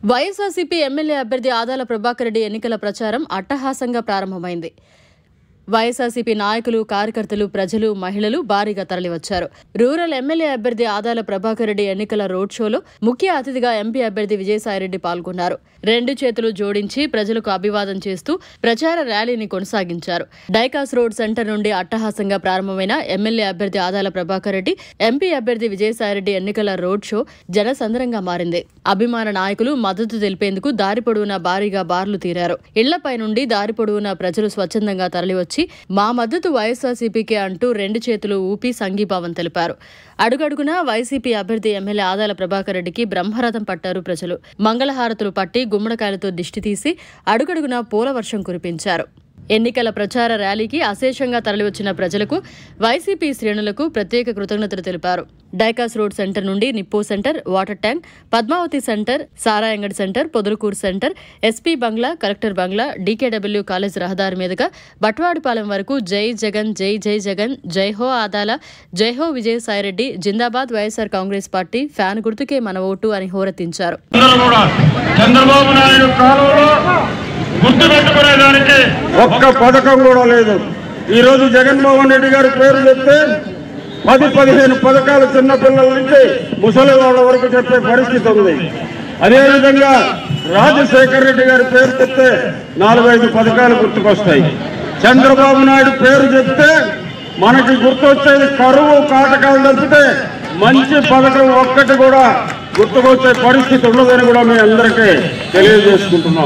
YSRCP MLA అభ్యర్థి ఆదాల ప్రభాకర్ రెడ్డి ఎన్నికల ప్రచారం అట్టహాసంగా ప్రారంభమైంది వైఎస్ఆర్సీపీ నాయకులు కార్యకర్తలు ప్రజలు మహిళలు భారీగా తరలివచ్చారు రూరల్ ఎమ్మెల్యే అభ్యర్థి ఆదాల ప్రభాకర్ రెడ్డి ఎన్నికల రోడ్ షోలో ముఖ్య అతిథిగా ఎంపీ అభ్యర్థి విజయసాయిరెడ్డి పాల్గొన్నారు రెండు చేతులు జోడించి ప్రజలకు అభివాదం చేస్తూ ప్రచార ర్యాలీని కొనసాగించారు డైకాస్ రోడ్ సెంటర్ నుండి అట్టహాసంగా ప్రారంభమైన ఎమ్మెల్యే అభ్యర్థి ఆదాల ప్రభాకర్ రెడ్డి ఎంపీ అభ్యర్థి విజయసాయిరెడ్డి ఎన్నికల రోడ్ షో జనసంద్రంగా మారింది అభిమాన నాయకులు మద్దతు తెలిపేందుకు దారి పొడవునా భారీగా బార్లు తీరారు ఇళ్లపై నుండి దారి పొడవునా ప్రజలు స్వచ్ఛందంగా తరలివచ్చి మా మద్దతు వైఎస్ఆర్సీపీకే అంటూ రెండు చేతులు ఊపి సంఘీభావం తెలిపారు అడుగడుగునా వైసీపీ అభ్యర్థి ఎమ్మెల్యే ఆదాల ప్రభాకర్ రెడ్డికి బ్రహ్మరథం పట్టారు ప్రజలు మంగళహారతులు పట్టి గుమ్మడికాయలతో దిష్టి తీసి అడుగడుగునా పూల వర్షం కురిపించారు ఎన్నికల ప్రచార ర్యాలీకి అశేషంగా తరలివచ్చిన ప్రజలకు వైసీపీ శ్రేణులకు ప్రత్యేక కృతజ్ఞతలు తెలిపారు డైకాస్ రోడ్ సెంటర్ నుండి Nippo centre water tank Padmavathi centre సారాయంగడ్ centre Podalakuru centre SP bungalow collector bungalow DKW college రహదారి మీదుగా బట్వాడిపాలెం వరకు జై జగన్ జై జై జగన్ జై హో ఆదాల జై హో విజయసాయిరెడ్డి జిందాబాద్ వైఎస్ఆర్ కాంగ్రెస్ పార్టీ ఫ్యాన్ గుర్తుకే మన ఓటు అని హోరెత్తించారు అందరూ కూడా చంద్రబాబు నాయుడు కాలంలో గుర్తు పెట్టుకునేదానికి ఒక్క పథకం కూడా లేదు ఈ రోజు జగన్మోహన్ రెడ్డి గారి పేరు చెప్తే పది పదిహేను పథకాలు చిన్న పిల్లల నుంచి ముసలి వాళ్ళ వరకు చెప్పే పరిస్థితి ఉంది అదేవిధంగా రాజశేఖర రెడ్డి గారి పేరు చెప్తే నాలుగైదు పథకాలు గుర్తుకొస్తాయి చంద్రబాబు నాయుడు పేరు చెప్తే మనకి గుర్తొచ్చేది కరువు కాటకాలు తప్పితే మంచి పథకం ఒక్కటి కూడా గుర్తుకొచ్చే పరిస్థితి ఉండదని కూడా మీ అందరికీ తెలియజేసుకుంటున్నాం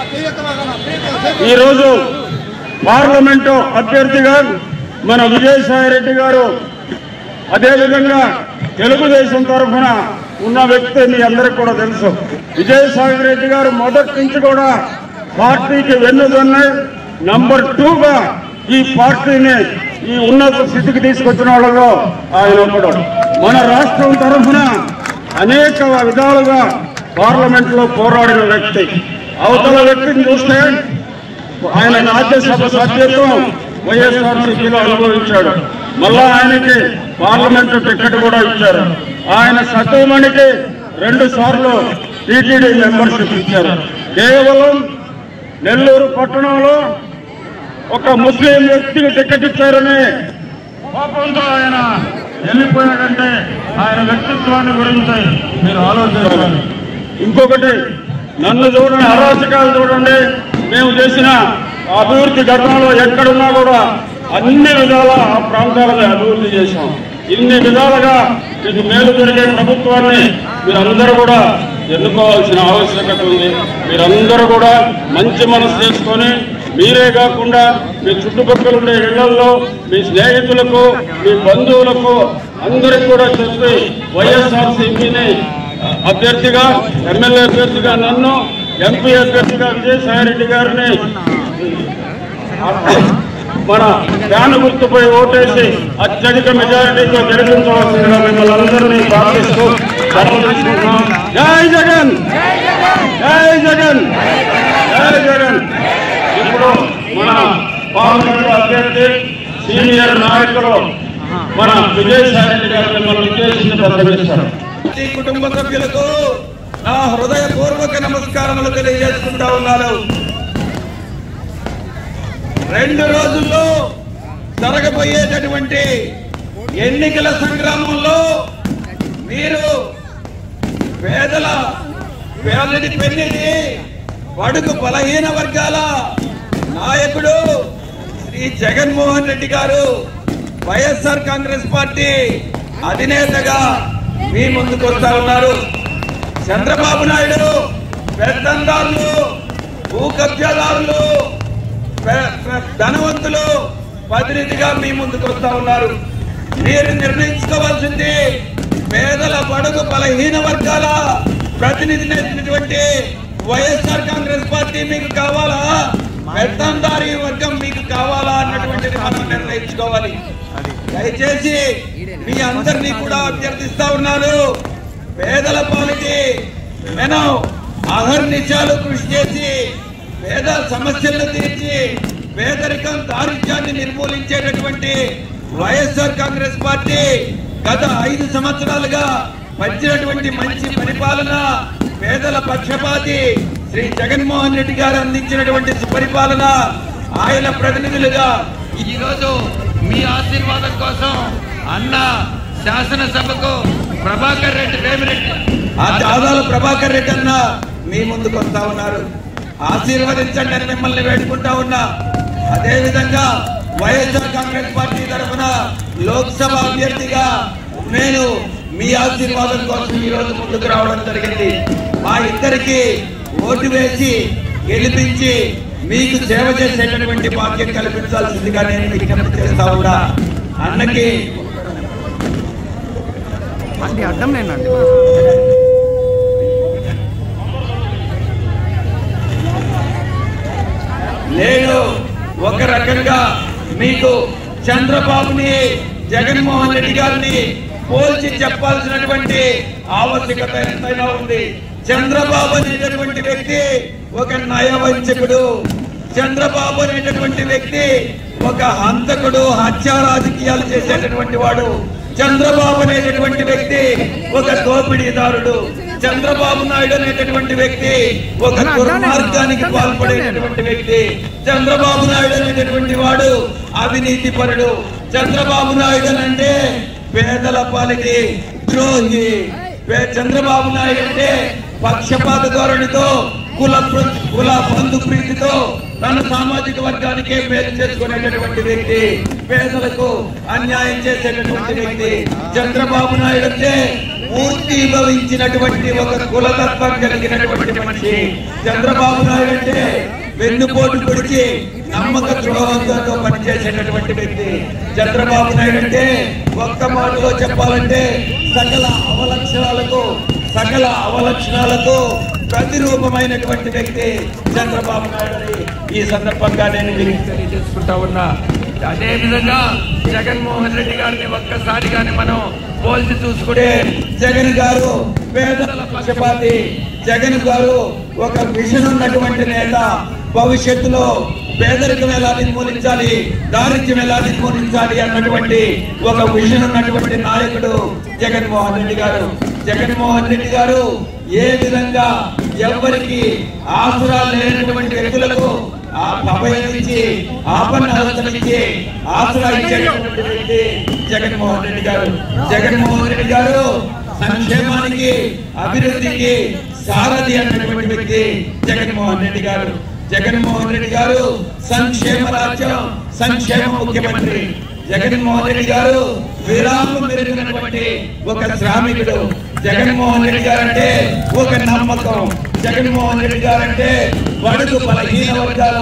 ఈరోజు పార్లమెంటు అభ్యర్థిగా మన విజయసాయి రెడ్డి గారు అదేవిధంగా తెలుగుదేశం తరఫున ఉన్న వ్యక్తి మీ అందరికి కూడా తెలుసు విజయసాయి రెడ్డి గారు మొదటి నుంచి కూడా పార్టీకి వెన్నుదన్న నంబర్ టూగా ఈ పార్టీని ఈ ఉన్నత స్థితికి తీసుకొచ్చిన వాళ్ళలో ఆయన ఒకడు మన రాష్ట్రం తరఫున అనేక విధాలుగా పార్లమెంట్ లో పోరాడిన వ్యక్తి అవతల వ్యక్తిని చూస్తే ఆయన రాజ్యసభ సభ్యత్వం వైఎస్ఆర్సీపీలో అనుభవించాడు మళ్ళా ఆయనకి పార్లమెంటు టికెట్ కూడా ఇచ్చారు ఆయన సతీమణికి రెండు సార్లు టీటీడీ మెంబర్షిప్ ఇచ్చారు కేవలం నెల్లూరు పట్టణంలో ఒక ముస్లిం వ్యక్తికి టికెట్ ఇచ్చారని కోపంతో ఆయన వెళ్ళిపోయాడంటే ఆయన వ్యక్తిత్వాన్ని గురించి మీరు ఆలోచించాలి ఇంకొకటి నన్ను చూడండి అరాచకాలు చూడండి మేము చేసిన అభివృద్ధి గతంలో ఎక్కడున్నా కూడా అన్ని విధాల ఆ ప్రాంతాలను అభివృద్ధి చేశాం ఇన్ని విధాలుగా మీకు మేలు జరిగే ప్రభుత్వాన్ని మీరందరూ కూడా ఎన్నుకోవాల్సిన ఆవశ్యకత ఉంది మీరందరూ కూడా మంచి మనసు చేసుకొని మీరే కాకుండా మీ చుట్టుపక్కల ఉండే ఇళ్లలో మీ స్నేహితులకు మీ బంధువులకు అందరికి కూడా చెప్పి వైఎస్ఆర్సీపీని అభ్యర్థిగా ఎమ్మెల్యే అభ్యర్థిగా నన్ను ఎంపీ అభ్యర్థిగా విజయసాయిరెడ్డి గారిని మన ధ్యాన గుర్తుపై ఓటేసి అత్యధిక మెజారిటీతో గెలిపించవలసిందిగా మిమ్మల్ని అందరినీ ప్రార్థిస్తూ సెలవు తీసుకుంటున్నాం జై జగన్ జై జగన్ జై జగన్ ఇప్పుడు మన పార్లమెంట్ అభ్యర్థి సీనియర్ నాయకులు మన విజయసాయిరెడ్డి గారు మిమ్మల్ని ఉద్దేశించి ప్రసంగిస్తారు ఈ కుటుంబ సభ్యులకు నా హృదయపూర్వక నమస్కారములు తెలియజేసుకుంటా ఉన్నాను రెండు రోజుల్లో జరగబోయేటటువంటి ఎన్నికల సంగ్రామంలో మీరు పేదల పేదటి పెళ్లిది వడుగు బలహీన వర్గాల నాయకుడు శ్రీ జగన్మోహన్ రెడ్డి గారు వైఎస్ఆర్ కాంగ్రెస్ పార్టీ అధినేతగా మీ ముందుకు వస్తా ఉన్నారు చంద్రబాబు నాయుడు పెద్దందారులు భూ కబ్జాదారులు పె- పె- ధనవంతులు ప్రతినిధిగా మీ ముందుకు వస్తా ఉన్నారు మీరు నిర్ణయించుకోవాల్సింది పేదల బడుగు బలహీన వర్గాల ప్రతినిధినటువంటి వైఎస్ఆర్ కాంగ్రెస్ పార్టీ మీకు కావాలా పెత్తందారి వర్గం మీకు కావాలా అన్నటువంటిది మనం నిర్ణయించుకోవాలి దయచేసి మీ అందరినీ కూడా అభ్యర్థిస్తా ఉన్నాను పేదల పాలిటి మనం అహర్నిశాలు కృషి చేసి పేద సమస్యలను తీర్చి పేదరికం దారిద్ర్యాన్ని నిర్మూలించేటటువంటి వైఎస్ఆర్ కాంగ్రెస్ పార్టీ గత ఐదు సంవత్సరాలుగా పంచినటువంటి మంచి పరిపాలన పేదల పక్షపాతి శ్రీ జగన్మోహన్ రెడ్డి గారు అందించినటువంటి సుపరిపాలన ఆయన ప్రతినిధులుగా ఈ రోజు మీ ఆశీర్వాదం కోసం అన్న శాసనసభకు ప్రభాకర్ రెడ్డి వేమిరెడ్డి ఆ దాదాల ప్రభాకర్ రెడ్డి అన్న మీ ముందుకు వస్తా ఉన్నారు ఆశీర్వదించండి అని మిమ్మల్ని వేడుకుంటా ఉన్నా అదే విధంగా వైఎస్ఆర్ కాంగ్రెస్ పార్టీ తరఫున లోక్సభ అభ్యర్థిగా నేను మీ ఆశీర్వాదం కోసం ఈ రోజు ముందుకు రావడం జరిగింది మా ఇద్దరికి ఓటు వేసి గెలిపించి మీకు సేవ చేసేటటువంటి భాగ్యం కల్పించాల్సిందిగా నేను విజ్ఞప్తి చేస్తా ఉన్నా అన్నకి అండి అడ్డం లేనండి నేను ఒక రకంగా మీకు చంద్రబాబుని జగన్మోహన్ రెడ్డి గారిని పోల్చి చెప్పాల్సినటువంటి ఆవశ్యకత ఎంతైనా ఉంది చంద్రబాబు అనేటటువంటి వ్యక్తి ఒక నయవంచకుడు చంద్రబాబు అనేటటువంటి వ్యక్తి ఒక హంతకుడు హత్య రాజకీయాలు చేసేటటువంటి వాడు చంద్రబాబు అనేటటువంటి వ్యక్తి ఒక దోపిడీదారుడు చంద్రబాబు నాయుడు అనేటటువంటి వ్యక్తి ఒక దుర్మార్గానికి పాల్పడేటటువంటి వ్యక్తి చంద్రబాబు నాయుడు అనేటటువంటి వాడు అవినీతి పరుడు చంద్రబాబు నాయుడు అంటే పేదల పాలిటి ద్రోహి పే- చంద్రబాబు నాయుడు అంటే పక్షపాత ధోరణితో కుల ప్ర- కుల బంధు ప్రీతితో తన సామాజిక వర్గానికే మేలు చేసుకునేటటువంటి వ్యక్తి పేదలకు అన్యాయం చేసేటటువంటి వ్యక్తి చంద్రబాబు నాయుడు అంటే పూర్తి భవించినటువంటి ఒక కులతత్వం కలిగినటువంటి మనిషి చంద్రబాబు నాయుడు అంటే వెన్నుపోటు పొడిచి నమ్మక ద్రోహంతో పనిచేసేటటువంటి వ్యక్తి చంద్రబాబు నాయుడు అంటే ఒక్క మాటలో చెప్పాలంటే సకల అవలక్షణాలకు సకల అవలక్షణాలకు ప్రతిరూపమైనటువంటి వ్యక్తి చంద్రబాబు నాయుడు అని ఈ సందర్భంగా నేను మీకు తెలియజేసుకుంటా ఉన్నా అదే విధంగా జగన్మోహన్ రెడ్డి గారిని ఒక్కసారిగానే మనం పోల్చి చూసుకుంటే జగన్ గారు పేదల పక్షపాతి జగన్ గారు ఒక విజన్ ఉన్నటువంటి నేత భవిష్యత్తులో పేదరికం ఎలా నిర్మూలించాలి దారిద్ర్యం ఎలా నిర్మూలించాలి అన్నటువంటి ఒక విజన్ ఉన్నటువంటి నాయకుడు జగన్మోహన్ రెడ్డి గారు జగన్మోహన్ రెడ్డి గారు ఏ విధంగా ఎవరికి ఆసరా లేనటువంటి వ్యక్తులకు ఆ అభయం ఇచ్చి ఆపన్న హస్తం ఇచ్చి ఆసరా ఇచ్చేటటువంటి వ్యక్తి జగన్మోహన్ రెడ్డి గారు జగన్మోహన్ రెడ్డి గారు సంక్షేమానికి అభివృద్ధికి సారథి అన్నటువంటి వ్యక్తి జగన్మోహన్ రెడ్డి గారు జగన్మోహన్ రెడ్డి గారు సంక్షేమ రాజ్యం సంక్షేమ ముఖ్యమంత్రి జగన్మోహన్ రెడ్డి గారు విరామం మెరిగినటువంటి ఒక శ్రామికుడు జగన్మోహన్ రెడ్డి గారు అంటే ఒక నమ్మకం జగన్మోహన్ రెడ్డి గారు అంటే బడుగు బలహీన వర్గాల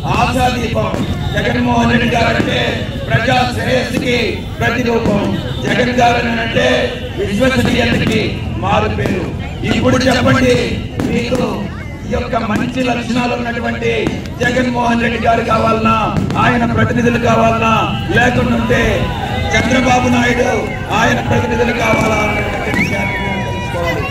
ఆశాదీపం జగన్మోహన్ రెడ్డి గారు అంటే ప్రజా శ్రేయస్సుకి ప్రతిరూపం జగన్ గారు అంటే విశ్వసనీయతకి మారు పేరు ఇప్పుడు చెప్పండి మీకు ఈ యొక్క మంచి లక్షణాలు ఉన్నటువంటి జగన్మోహన్ రెడ్డి గారు కావాలన్నా ఆయన ప్రతినిధులు కావాలన్నా లేకుండా ఉంటే చంద్రబాబు నాయుడు ఆయన ప్రతినిధులు కావాలా అన్నటువంటి విషయాన్ని మీరు తెలుసుకోవాలి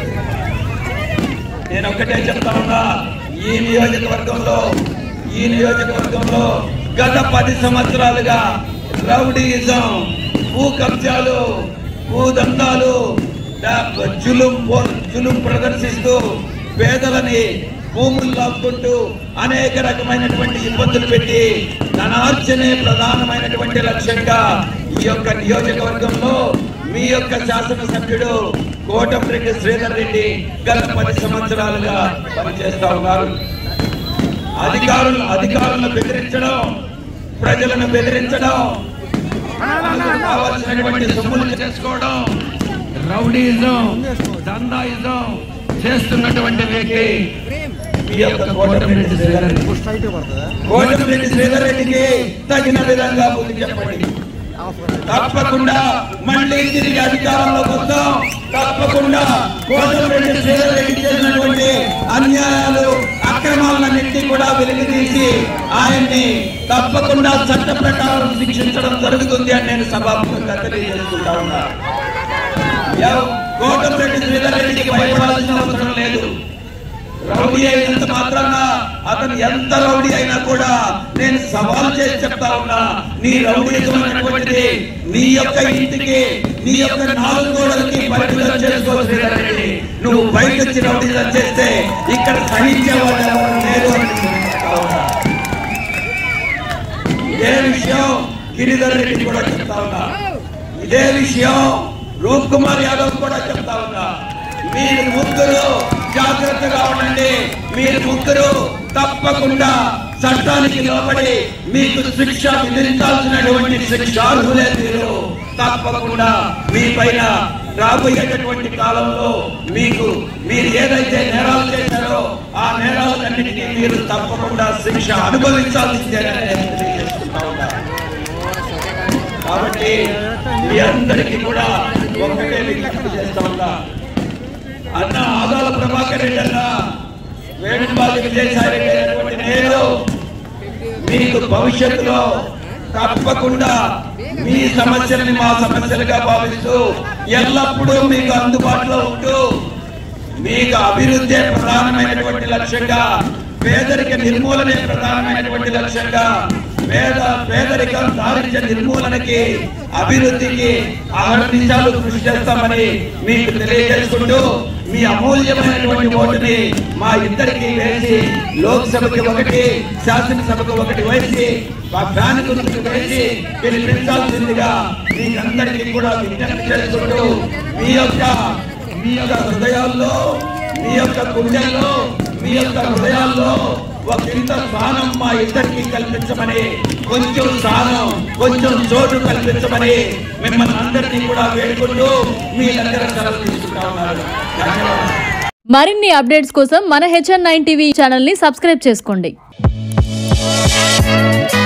నేను ఒకటే చెప్తా ఉన్నా ఈ నియోజకవర్గంలో ఈ నియోజకవర్గంలో గత పది సంవత్సరాలుగా రౌడీయిజం భూ కబ్జాలు భూ దందాలు డా- జులుం పో- జులుం ప్రదర్శిస్తూ పేదలని భూములు లాక్కుంటూ అనేక రకమైనటువంటి ఇబ్బందులు పెట్టి ధనార్జనే ప్రధానమైనటువంటి లక్ష్యంగా ఈ యొక్క నియోజకవర్గంలో మీ యొక్క శాసనసభ్యుడు కోటంరెడ్డి శ్రీధర్ రెడ్డి గత పది సంవత్సరాలుగా పనిచేస్తా ఉన్నారు అధికారులు అధికారులను బెదిరించడం ప్రజలను బెదిరించడం వాళ్ళకు కావాల్సినటువంటి సొమ్ములు చేసుకోవడం రౌడీజం దందాయిజం చేస్తున్నటువంటి వ్యక్తి ఈ యొక్క కోటమిరెడ్డి శ్రీధర్ రెడ్డి స్ట్రైట్ పడుతుందా కోటమిరెడ్డి శ్రీధర్ రెడ్డికి తగిన విధంగా బుద్ధి చెప్పండి తప్పకుండా మళ్ళీ తిరిగి అధికారంలోకి వస్తాం తప్పకుండా కోటమిరెడ్డి శ్రీధర్ రెడ్డి చేసినటువంటి అన్యాయాలు అక్రమాలన్నింటినీ కూడా వెలికితీసి ఆయన్ని తప్పకుండా చట్ట ప్రకారం శిక్షించడం జరుగుతుంది అని నేను సభాముఖంగా తెలియజేసుకుంటా ఉన్నా ఎవ- కోటమిరెడ్డి శ్రీధర్ రెడ్డికి భయపడాల్సిన అవసరం లేదు రౌడీ అయినంత మాత్రాన అతను ఎంత రౌడీ అయినా కూడా నేను సవాల్ చేసి చెప్తా ఉన్నా నీ రౌడీజం అనేటువంటిది నీ యొక్క ఇంటికి నీ యొక్క నాలుగు గోడలకి పరిమితం చేసుకోవచ్చు రెడ్డి నువ్వు బయట వచ్చి రౌడీజం చేస్తే ఇక్కడ సహించేవాడు ఎవరు లేరు అని నేను చెప్తా ఉన్నా. ఇదే విషయం గిరిధర్ రెడ్డి కూడా చెప్తా ఉన్నా ఇదే విషయం రూప్ కుమార్ యాదవ్ కూడా చెప్తా ఉన్నా మీరు ముగ్గురు జాగ్రత్తగా ఉండండి మీరు ముగ్గురు తప్పకుండా చట్టానికి లోబడి మీకు శిక్ష విధించాల్సినటువంటి శిక్షార్హులే మీరు తప్పకుండా మీ పైన రాబోయేటటువంటి కాలంలో మీకు మీరు ఏదైతే నేరాలు చేశారో ఆ నేరాలన్నింటినీ మీరు తప్పకుండా శిక్ష అనుభవించాల్సిందేనని నేను తెలియజేస్తున్నా ఉన్నా. కాబట్టి మీ అందరికీ కూడా ఒక్కటే విజ్ఞప్తి చేస్తా ఉన్నా అన్న ఆదాల ప్రభాకర్ రెడ్డి అన్న వేణుబాలి విజయసాయి రెడ్డి అయినటువంటి నేను మీకు భవిష్యత్తులో తప్పకుండా మీ సమస్యలని మా సమస్యలుగా భావిస్తూ ఎల్లప్పుడూ మీకు అందుబాటులో ఉంటూ మీకు అభివృద్ధి ప్రధానమైనటువంటి లక్ష్యంగా పేదరిక నిర్మూలనే ప్రధానమైనటువంటి లక్ష్యంగా పేద పేదరికం దారిద్ర్య నిర్మూలనకి అభివృద్ధికి ఆహర్నిశాలు కృషి చేస్తామని మీకు తెలియజేసుకుంటూ మీ అమూల్యమైనటువంటి ఓటుని మా ఇద్దరికి వేసి లోక్సభకి ఒకటి శాసనసభకు ఒకటి వేసి మా ఫ్యాన్ గుర్తుకు వేసి పిలిపించాల్సిందిగా మీకందరికీ కూడా విజ్ఞప్తి చేసుకుంటూ మీ యొక్క మీ యొక్క హృదయాల్లో మీ యొక్క గుండెల్లో మీ యొక్క హృదయాల్లో ఒక ఇంత స్థానం మా ఇద్దరికి కల్పించమని కొంచెం స్థానం కొంచెం చోటు కల్పించమని మిమ్మల్ని అందరినీ కూడా వేడుకుంటూ మీ దగ్గర సెలవు తీసుకుంటా ఉన్నారు ధన్యవాదాలు మరిన్ని అప్డేట్స్ కోసం మన హెచ్ఎన్ నైన్ టీవీ ఛానల్ని సబ్స్క్రైబ్ చేసుకోండి